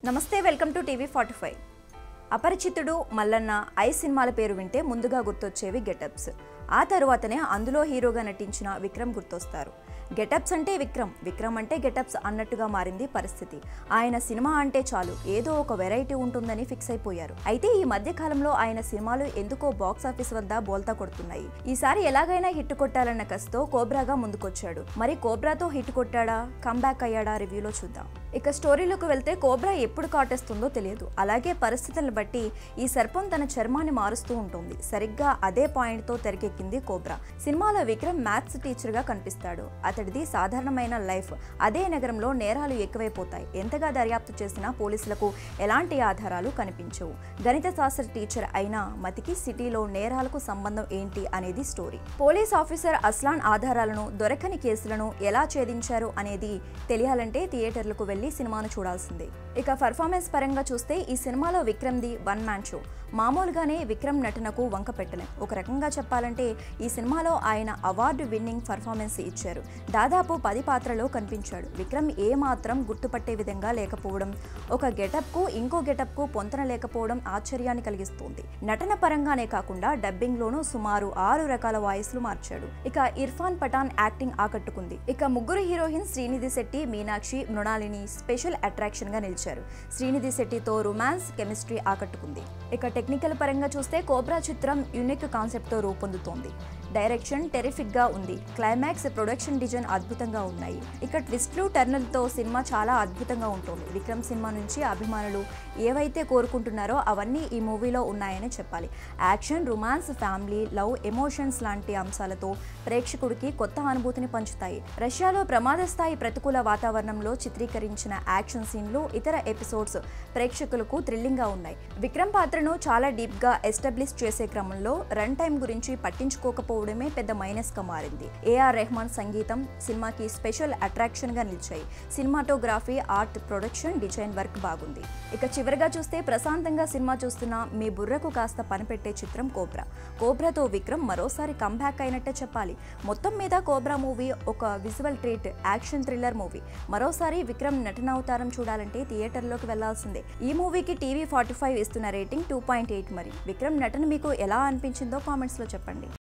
నమస్తే welcome to TV forty five Aparichitudu Mallanna I సినిమాల పేరు వింటే ముందుగా గుర్తొచ్చేవి గెటప్స్ ఆ తరువాతనే అందులో హీరోగా నటించిన విక్రమ్ గుర్తొస్తారు గెటప్స్ అంటే విక్రమ్ విక్రమ్ అంటే గెటప్స్ అన్నట్టుగా మారింది పరిస్థితి ఆయన సినిమా అంటే చాలు ఏదో ఒక వెరైటీ ఉంటుందని ఫిక్స్ అయిపోయారు అయితే ఈ మధ్య కాలంలో ఆయన సినిమాలు ఎందుకో బాక్స్ ఆఫీస్ వద్ద బోల్తా కొడుతున్నాయి ఈసారి ఎలాగైనా హిట్ కొట్టాలన్న కసితో కోబ్రాగా ముందుకొచ్చాడు మరి కోబ్రాతో హిట్ కొట్టాడా కమ్బ్యాక్ అయ్యాడా రివ్యూలో చూద్దాం ఇక స్టోరీలోకి వెళ్తే కోబ్రా ఎప్పుడు కాటేస్తుందో తెలియదు అలాగే పరిస్థితులను బట్టి ఈ సర్పం తన చర్మాన్ని మారుస్తూ ఉంటుంది సరిగ్గా అదే పాయింట్తో తెరకెక్కింది కోబ్రా సినిమాలో విక్రమ్ మ్యాథ్స్ టీచర్గా కనిపిస్తాడు అతడిది సాధారణమైన లైఫ్ అదే నగరంలో నేరాలు ఎక్కువైపోతాయి ఎంతగా దర్యాప్తు చేసినా పోలీసులకు ఎలాంటి ఆధారాలు కనిపించవు గణిత శాస్త్ర టీచర్ అయిన మతికి సిటీలో నేరాలకు సంబంధం ఏంటి అనేది స్టోరీ పోలీస్ ఆఫీసర్ అస్లాన్ ఆధారాలను దొరకని కేసులను ఎలా ఛేదించారు అనేది తెలియాలంటే థియేటర్లకు వెళ్లి సినిమాను చూడాల్సిందే ఇక పర్ఫార్మెన్స్ పరంగా చూస్తే ఈ సినిమాలో విక్రమ్ది వన్ మ్యాన్ షో మామూలుగానే విక్రమ్ నటనకు వంక పెట్టలేం ఒక రకంగా చెప్పాలంటే ఈ సినిమాలో ఆయన అవార్డు విన్నింగ్ పర్ఫార్మెన్స్ ఇచ్చారు దాదాపు పది పాత్రలో కనిపించాడు విక్రమ్ ఏ మాత్రం గుర్తుపట్టే విధంగా లేకపోవడం ఒక గెటప్కు ఇంకో గెటప్కు పొంతన లేకపోవడం ఆశ్చర్యాన్ని కలిగిస్తుంది నటన పరంగానే కాకుండా డబ్బింగ్లోనూ సుమారు ఆరు రకాల వాయిస్లు మార్చాడు ఇక ఇర్ఫాన్ పఠాన్ యాక్టింగ్ ఆకట్టుకుంది ఇక ముగ్గురు heroine Srinidhi Shetty Meenakshi Mrinalini special attraction గా నిలిచారు శ్రీనిధి శెట్టితో రొమాన్స్ కెమిస్ట్రీ ఆకట్టుకుంది ఇక టెక్నికల్ పరంగా చూస్తే కోబ్రా చిత్రం యూనిక్ కాన్సెప్ట్ తో రూపొందుతోంది డైరెక్షన్ టెరిఫిక్ గా ఉంది క్లైమాక్స్ ప్రొడక్షన్ డిజైన్ అద్భుతంగా ఉన్నాయి ఇక ట్విస్ట్లు టర్నులతో సినిమా చాలా అద్భుతంగా ఉంటుంది విక్రమ్ సినిమా నుంచి అభిమానులు ఏవైతే కోరుకుంటున్నారో అవన్నీ ఈ మూవీలో ఉన్నాయని చెప్పాలి action romance family love emotions లాంటి అంశాలతో ప్రేక్షకుడికి కొత్త అనుభూతిని పంచుతాయి రష్యాలో ప్రమాద స్థాయి ప్రతికూల వాతావరణంలో చిత్రీకరించిన యాక్షన్ సీన్లు ఇతర ఎపిసోడ్స్ ప్రేక్షకులకు థ్రిల్లింగ్ గా ఉన్నాయి విక్రమ్ పాత్రను చాలా డీప్ గా ఎస్టాబ్లిష్ చేసే క్రమంలో రన్ టైం గురించి పట్టించుకోకపోవడమే పెద్ద మైనస్ గా మారింది ఏఆర్ రెహమాన్ సంగీతం సినిమాకి స్పెషల్ అట్రాక్షన్ గా నిలిచాయి cinematography art production design work బాగుంది ఇక చివరిగా చూస్తే ప్రశాంతంగా సినిమా చూస్తున్న మీ బుర్రకు కాస్త పనిపెట్టే చిత్రం కోబ్రా కోబ్రాతో విక్రమ్ మరోసారి కంబ్యాక్ అయినట్టే చెప్పాలి మొత్తం మీద కోబ్రా మూవీ ఒక visual treat action thriller movie మరోసారి విక్రమ్ నటనావతారం చూడాలంటే థియేటర్లోకి వెళ్లాల్సిందే ఈ మూవీకి టీవీ ఫార్టీ ఫైవ్ ఇస్తున్న రేటింగ్ టూ పాయింట్ ఎయిట్ మరి విక్రమ్ నటన మీకు ఎలా అనిపించిందో కామెంట్స్లో చెప్పండి